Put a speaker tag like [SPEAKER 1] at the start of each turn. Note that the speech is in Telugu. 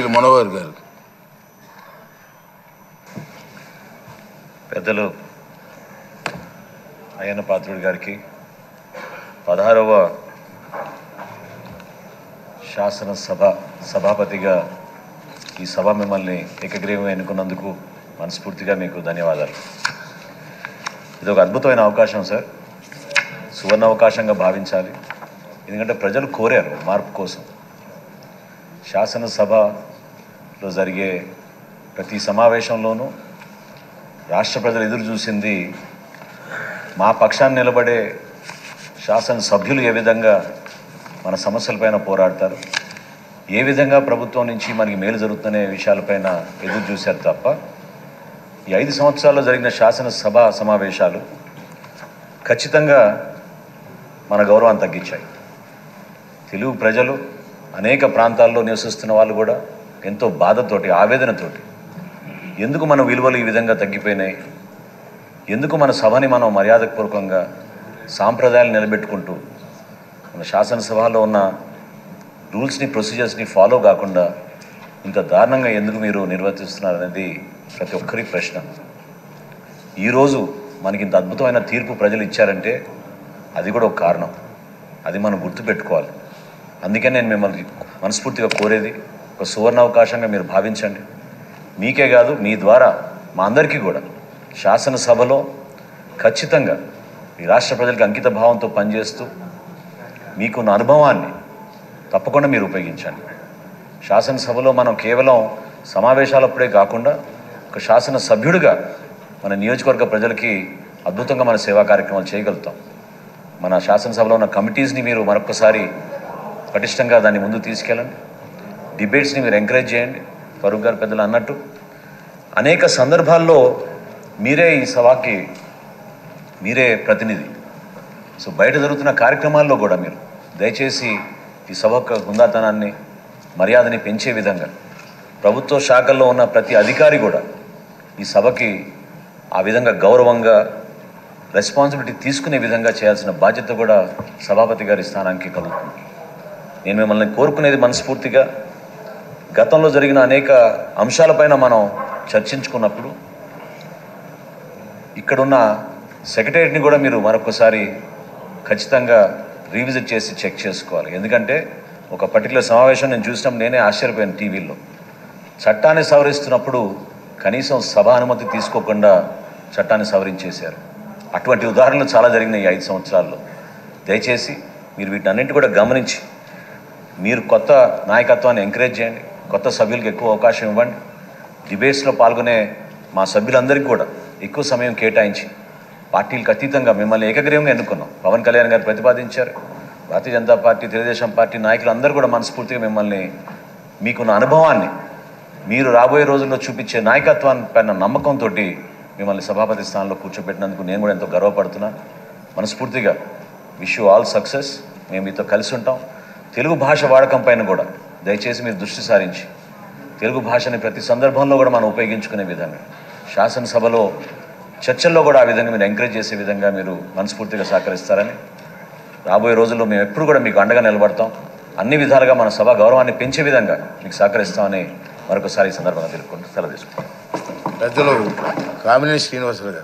[SPEAKER 1] గౌరవనీయులు మనోహర్ గారు
[SPEAKER 2] పెద్దలు అయ్యన్న పాత్రుడి గారికి పదహారవ శాసనసభ సభాపతిగా ఈ సభ మిమ్మల్ని ఏకగ్రీవం ఎన్నుకున్నందుకు మనస్ఫూర్తిగా మీకు ధన్యవాదాలు ఇది ఒక అద్భుతమైన అవకాశం సార్ సువర్ణ అవకాశంగా భావించాలి ఎందుకంటే ప్రజలు కోరారు మార్పు కోసం శాసనసభలో జరిగే ప్రతి సమావేశంలోనూ రాష్ట్ర ప్రజలు ఎదురు చూసింది మా పక్షాన్ని నిలబడే శాసనసభ్యులు ఏ విధంగా మన సమస్యలపైన పోరాడతారు ఏ విధంగా ప్రభుత్వం నుంచి మనకి మేలు జరుగుతున్న విషయాలపైన ఎదురు చూశారు తప్ప ఈ ఐదు సంవత్సరాల్లో జరిగిన శాసనసభ సమావేశాలు ఖచ్చితంగా మన గౌరవాన్ని తగ్గించాయి తెలుగు ప్రజలు అనేక ప్రాంతాల్లో నివసిస్తున్న వాళ్ళు కూడా ఎంతో బాధతోటి ఆవేదనతోటి ఎందుకు మన విలువలు ఈ విధంగా తగ్గిపోయినాయి ఎందుకు మన సభని మనం మర్యాదపూర్వకంగా సాంప్రదాయాలు నిలబెట్టుకుంటూ మన శాసనసభలో ఉన్న రూల్స్ని ప్రొసీజర్స్ని ఫాలో కాకుండా ఇంత దారుణంగా ఎందుకు మీరు నిర్వర్తిస్తున్నారు అనేది ప్రతి ఒక్కరి ప్రశ్న ఈరోజు మనకి ఇంత అద్భుతమైన తీర్పు ప్రజలు ఇచ్చారంటే అది కూడా ఒక కారణం అది మనం గుర్తుపెట్టుకోవాలి అందుకే నేను మిమ్మల్ని మనస్ఫూర్తిగా కోరేది ఒక సువర్ణ అవకాశంగా మీరు భావించండి మీకే కాదు మీ ద్వారా మా అందరికీ కూడా శాసనసభలో ఖచ్చితంగా ఈ రాష్ట్ర ప్రజలకు అంకిత భావంతో పనిచేస్తూ మీకున్న అనుభవాన్ని తప్పకుండా మీరు ఉపయోగించండి శాసనసభలో మనం కేవలం సమావేశాలప్పుడే కాకుండా ఒక శాసన సభ్యుడిగా మన నియోజకవర్గ ప్రజలకి అద్భుతంగా మన సేవా కార్యక్రమాలు చేయగలుగుతాం మన శాసనసభలో ఉన్న కమిటీస్ని మీరు మరొకసారి పటిష్టంగా దాన్ని ముందుకు తీసుకెళ్ళండి డిబేట్స్ని మీరు ఎంకరేజ్ చేయండి ఫరూక్ గారు పెద్దలు అన్నట్టు అనేక సందర్భాల్లో మీరే ఈ సభకి మీరే ప్రతినిధి సో బయట జరుగుతున్న కార్యక్రమాల్లో కూడా మీరు దయచేసి ఈ సభ యొక్క హుందాతనాన్ని మర్యాదని పెంచే విధంగా ప్రభుత్వ శాఖల్లో ఉన్న ప్రతి అధికారి కూడా ఈ సభకి ఆ విధంగా గౌరవంగా రెస్పాన్సిబిలిటీ తీసుకునే విధంగా చేయాల్సిన బాధ్యత కూడా సభాపతి గారి స్థానానికి కలుగుతుంది నేను మిమ్మల్ని కోరుకునేది మనస్ఫూర్తిగా గతంలో జరిగిన అనేక అంశాలపైన మనం చర్చించుకున్నప్పుడు ఇక్కడున్న సెక్రటరీని కూడా మీరు మరొకసారి ఖచ్చితంగా రీవిజిట్ చేసి చెక్ చేసుకోవాలి ఎందుకంటే ఒక పర్టికులర్ సమావేశం నేను చూసినప్పుడు నేనే ఆశ్చర్యపోయాను టీవీలో చట్టాన్ని సవరిస్తున్నప్పుడు కనీసం సభ అనుమతి తీసుకోకుండా చట్టాన్ని సవరించేశారు అటువంటి ఉదాహరణలు చాలా జరిగినాయి ఈ ఐదు సంవత్సరాల్లో దయచేసి మీరు వీటన్నింటి కూడా గమనించి మీరు కొత్త నాయకత్వాన్ని ఎంకరేజ్ చేయండి కొత్త సభ్యులకు ఎక్కువ అవకాశం ఇవ్వండి డిబేట్స్లో పాల్గొనే మా సభ్యులందరికీ కూడా ఎక్కువ సమయం కేటాయించి పార్టీలకు అతీతంగా మిమ్మల్ని ఏకగ్రీవంగా ఎన్నుకున్నాం పవన్ కళ్యాణ్ గారు ప్రతిపాదించారు భారతీయ జనతా పార్టీ తెలుగుదేశం పార్టీ నాయకులు అందరూ కూడా మనస్ఫూర్తిగా మిమ్మల్ని మీకున్న అనుభవాన్ని మీరు రాబోయే రోజుల్లో చూపించే నాయకత్వాన్ని పైన నమ్మకంతో మిమ్మల్ని సభాపతి స్థానంలో కూర్చోబెట్టినందుకు నేను కూడా ఎంతో గర్వపడుతున్నాను మనస్ఫూర్తిగా విష్ యూ ఆల్ సక్సెస్ మేము మీతో కలిసి ఉంటాం తెలుగు భాష వాడకం పైన కూడా దయచేసి మీరు దృష్టి సారించి తెలుగు భాషని ప్రతి సందర్భంలో కూడా మనం ఉపయోగించుకునే విధంగా శాసనసభలో చర్చల్లో కూడా ఆ విధంగా మీరు ఎంకరేజ్ చేసే విధంగా మీరు మనస్ఫూర్తిగా సహకరిస్తారని రాబోయే రోజుల్లో మేము ఎప్పుడు కూడా మీకు అండగా నిలబడతాం అన్ని విధాలుగా మన సభ గౌరవాన్ని పెంచే విధంగా మీకు సహకరిస్తామని మరొకసారి ఈ సందర్భంగా తెలుపుకుంటూ సెలవు తీసుకుంటాం
[SPEAKER 1] పెద్దలు కామినేని శ్రీనివాసరావు గారు